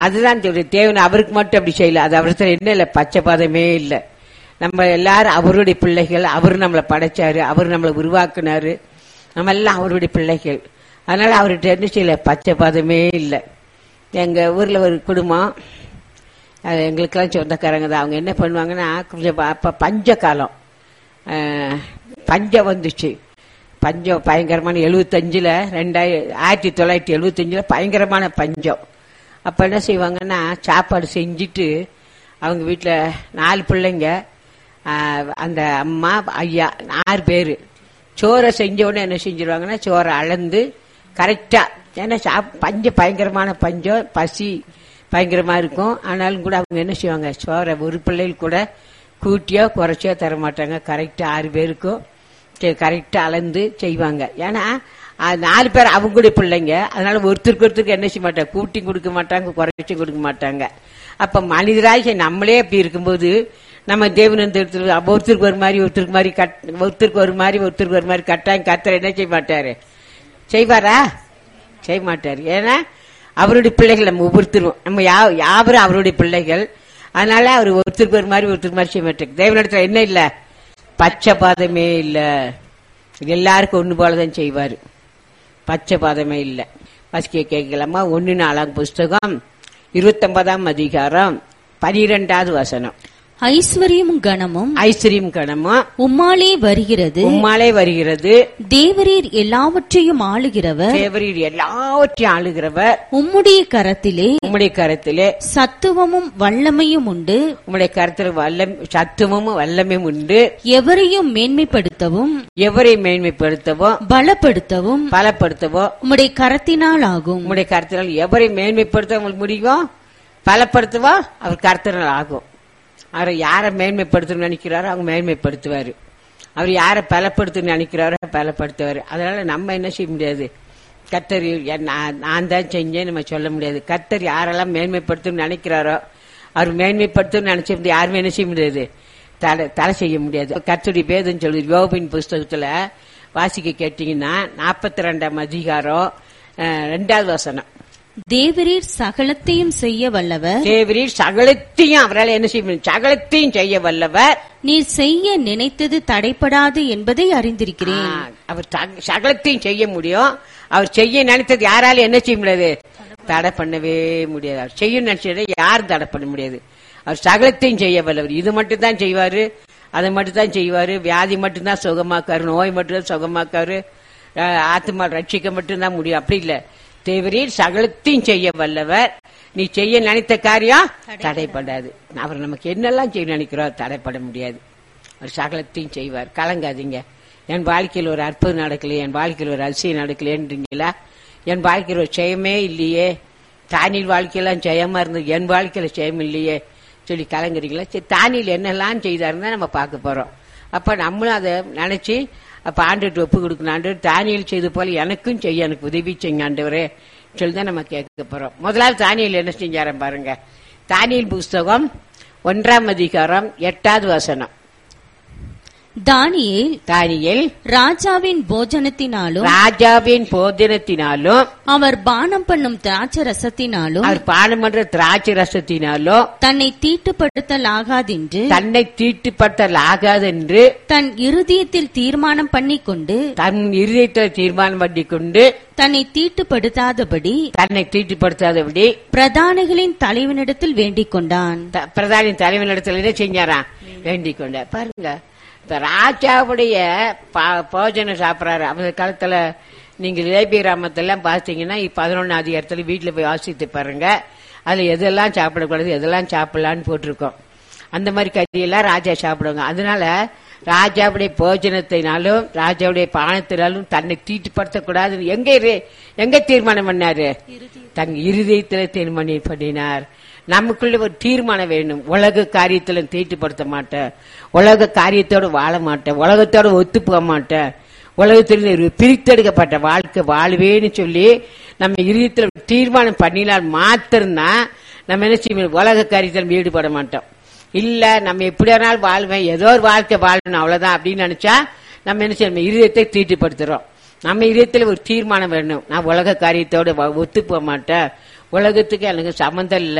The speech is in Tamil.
அதுதான் சொல்ற தேவன் அவருக்கு மட்டும் அப்படி செய்யல அது அவர்த்துல என்ன இல்லை பச்சைபாதமே இல்லை நம்ம எல்லாரும் அவருடைய பிள்ளைகள் அவர் நம்மளை படைச்சாரு அவர் நம்மளை உருவாக்குனாரு நம்ம எல்லாம் அவருடைய பிள்ளைகள் அதனால அவர்கிட்ட என்ன செய்யல பச்சைபாதமே இல்லை எங்க ஊர்ல ஒரு குடும்பம் அது எங்களுக்கெல்லாம் சொந்தக்காரங்க தான் அவங்க என்ன பண்ணுவாங்கன்னா கொஞ்சம் ப- அப்ப பஞ்ச காலம் அஹ், பஞ்சம் வந்துச்சு பஞ்சம் பயங்கரமான எழுபத்தஞ்சில் ரெண்டாயிர ஆயிரத்தி தொள்ளாயிரத்தி எழுபத்தஞ்சில் பயங்கரமான பஞ்சம் அப்போ என்ன செய்வாங்கன்னா சாப்பாடு செஞ்சுட்டு அவங்க வீட்டில் நாலு பிள்ளைங்க ஆஹ், அந்த அம்மா ஐயா ஆறு பேர் சோறை செஞ்ச உடனே என்ன செஞ்சிருவாங்கன்னா சோறை அளந்து கரெக்டாக ஏன்னா சாப் பஞ்சம் பயங்கரமான பஞ்சம் பசி பயங்கரமா இருக்கும் ஆனாலும் கூட அவங்க என்ன செய்வாங்க சோறை ஒரு பிள்ளைகள் கூட கூட்டியோ குறைச்சியோ தர மாட்டாங்க கரெக்டா ஆறு பேருக்கும் கரெக்டா அளந்து செய்வாங்க ஏன்னா அது நாலு பேர் அவங்களுடைய பிள்ளைங்க அதனால ஒருத்தருக்கு ஒருத்தருக்கு என்ன செய்ய மாட்டாங்க கூட்டி கொடுக்க மாட்டாங்க குறைச்சி கொடுக்க மாட்டாங்க அப்ப மனிதராக நம்மளே அப்படி இருக்கும்போது நம்ம தேவன் வந்து ஒருத்தர் அப்ப ஒருத்தருக்கு ஒரு மாதிரி ஒருத்தருக்கு மாதிரி கட் ஒருத்தருக்கு ஒரு மாதிரி ஒருத்தருக்கு ஒரு மாதிரி கட்டாயம் கத்தர் என்ன செய்ய மாட்டாரு செய்வாரா செய்ய மாட்டார் ஏன்னா அவருடைய பிள்ளைகள் நம்ம ஒவ்வொருத்தரும் நம்ம யா- யாவரும் அவருடைய பிள்ளைகள் அதனால அவர் ஒருத்தருக்கு ஒரு மாதிரி ஒருத்தருக்கு மாதிரி செய்ய மாட்டார் தேவனிடத்துல என்ன இல்ல பச்சை பாதமே இல்ல எல்லாருக்கும் ஒண்ணு போலதான் செய்வாரு பச்சை பாதமே இல்ல பசிக்க கேட்கலாமா ஒன்னு நாலாம் புஸ்தகம் இருபத்தொன்பதாம் அதிகாரம் பனிரெண்டாவது வசனம் ஐஸ்வர்யமும் கனமும் ஐஸ்வர்யம் கணமும் உம்மாலே வருகிறது உம்மாலே வருகிறது தேவரீர் எல்லாவற்றையும் ஆளுகிறவர் தேவரீர் எல்லாவற்றையும் ஆளுகிறவர் உம்முடைய கரத்திலே உம்முடைய கருத்திலே சத்துவமும் வல்லமையும் உண்டு உம்முடைய கருத்தில் வல்லம் சத்துவமும் வல்லமையும் உண்டு எவரையும் மேன்மைப்படுத்தவும் எவரை மேன்மைப்படுத்தவோ பலப்படுத்தவும் பலப்படுத்தவோ உம்முடைய கரத்தினால் ஆகும் உம்முடைய கருத்தினால் எவரை மேன்மைப்படுத்த உங்களுக்கு முடியும் பலப்படுத்தவோ அவர் கருத்தினால் ஆகும் அவர் யாரை மேன்மைப்படுத்தணும்னு நினைக்கிறாரோ அவங்க மேன்மைப்படுத்துவாரு அவர் யாரை பலப்படுத்தணும்னு நினைக்கிறாரோ பலப்படுத்துவாரு அதனால நம்ம என்ன செய்ய முடியாது கத்தர் என் நான் நான் தான் செஞ்சேன் நம்ம சொல்ல முடியாது கத்தர் யாரெல்லாம் மேன்மைப்படுத்தணும்னு நினைக்கிறாரோ அவர் மேன்மைப்படுத்தணும்னு நினைச்சிருந்து யாருமே என்ன செய்ய முடியாது தடை தடை செய்ய முடியாது கர்த்தருடைய பேதம் சொல்லுது யோபின் புஸ்தகத்துல வாசிக்க கேட்டீங்கன்னா நாற்பத்தி ரெண்டாம் அதிகாரம் அஹ், ரெண்டாவது வசனம் தேவரீர் சகலத்தையும் செய்ய வல்லவர் தேவரீர் சகலத்தையும் அவரால் என்ன செய்ய முடியும் சகலத்தையும் செய்ய வல்லவர் நீர் செய்ய நினைத்தது தடைப்படாது என்பதை அறிந்திருக்கிறேன் ஆ, அவர் சக- சகலத்தையும் செய்ய முடியும் அவர் செய்ய நினைத்தது யாராலும் என்ன செய்ய முடியாது தடை பண்ணவே முடியாது அவர் செய்ய நினைச்சதை யாரும் தடை பண்ண முடியாது அவர் சகலத்தையும் செய்ய வல்லவர் இது மட்டும் தான் செய்வாரு அதை மட்டும் தான் செய்வாரு வியாதி மட்டும்தான் சுகமாக்காரு நோய் மட்டும்தான் சுகமாக்காரு அஹ், ஆத்மா ரட்சிக்க மட்டும்தான் முடியும் அப்படி இல்ல தேவரீர் சகலத்தையும் செய்ய வல்லவர் நீ செய்ய நினைத்த காரியம் தடைப்படாது அவர் நமக்கு என்னெல்லாம் செய்ய நினைக்கிறோம் தடைப்பட முடியாது அவர் சகலத்தையும் செய்வார் கலங்காதீங்க என் வாழ்க்கையில் ஒரு அற்புதம் நடக்கலையே என் வாழ்க்கையில் ஒரு அதிசயம் நடக்கலையேன்றீங்களா என் வாழ்க்கையில் ஒரு ஜெயமே இல்லையே தானியல் வாழ்க்கையெல்லாம் ஜெயமா இருந்தது என் வாழ்க்கையில ஜெயம் இல்லையே சொல்லி கலங்குறீங்களா சரி தானியல் என்னெல்லாம் செய்தாருன்னு நம்ம பார்க்க போறோம் அப்ப நம்மளும் அதை நினைச்சு அப்ப ஆண்டுட்டு ஒப்பு கொடுக்கணும் ஆண்டு தானியல் செய்து போல எனக்கும் செய்ய எனக்கு உதவி செய்யுங்க ஆண்டவரே சொல்லி தான் நம்ம கேட்க போறோம் முதலாவது தானியல் என்ன செஞ்சாரம் பாருங்க தானியல் புஸ்தகம் ஒன்றாம் அதிகாரம் எட்டாவது வசனம் தானியேல் தானியல் ராஜாவின் போஜனத்தினாலும் ராஜாவின் போதனத்தினாலும் அவர் பானம் பண்ணும் திராட்சை ரசத்தினாலும் அவர் பானம் பண்ற திராட்சை ரசத்தினாலும் தன்னை தீட்டுப்படுத்தலாகாதென்று தன்னை தீட்டுப்பட்டல் ஆகாதென்று தன் இருதயத்தில் தீர்மானம் பண்ணிக்கொண்டு தன் இருதயத்தில் தீர்மானம் பண்ணி கொண்டு தன்னை தீட்டுப்படுத்தாதபடி தன்னை தீட்டுப்படுத்தாதபடி பிரதானிகளின் தலைவனிடத்தில் வேண்டிக் கொண்டான் த- பிரதானி தலைவனிடத்துல என்ன செஞ்சாராம் வேண்டிக் கொண்டார் பாருங்க இப்ப ராஜாவுடைய பா- போஜனம் சாப்பிடறாரு அந்த காலத்துல நீங்க லேபி கிராமத்தெல்லாம் பார்த்தீங்கன்னா பதினொன்னு அதிகாரத்துல வீட்டுல போய் வாசித்து பாருங்க அதுல எதெல்லாம் சாப்பிடக்கூடாது எதெல்லாம் சாப்பிடலான்னு போட்டிருக்கோம் அந்த மாதிரி கறியெல்லாம் ராஜா சாப்பிடுவாங்க அதனால ராஜாவுடைய போஜனத்தினாலும் ராஜாவுடைய பானத்தினாலும் தன்னை தீட்டுப்படுத்தக்கூடாது எங்க இரு- எங்க தீர்மானம் பண்ணாரு தங்க இருதயத்துல தீர்மானம் பண்ணினார் நமக்குள்ள ஒரு தீர்மானம் வேணும் உலக காரியத்துல தீட்டுப்படுத்த மாட்டேன் உலக காரியத்தோட வாழ மாட்டேன் உலகத்தோட ஒத்து போக மாட்டேன் உலகத்திலிருந்து ஒரு பிரித்தெடுக்கப்பட்ட வாழ்க்கை வாழ்வேன்னு சொல்லி நம்ம இருதயத்துல ஒரு தீர்மானம் பண்ணினால் மாத்திரம்தான் நம்ம என்ன செய்வோம் உலக காரியத்தில் ஈடுபட மாட்டோம் இல்ல நம்ம எப்படி வேணாலும் வாழ்வேன் ஏதோ ஒரு வாழ்க்கை வாழணும் அவ்வளவுதான் அப்படின்னு நினைச்சா நம்ம என்ன செய்யணும் இருதயத்தை தீட்டுப்படுத்துறோம் நம்ம இதயத்துல ஒரு தீர்மானம் வேணும் நான் உலக காரியத்தோட வ- ஒத்து போக மாட்டேன் உலகத்துக்கு எனக்கு சம்மந்தம் இல்லை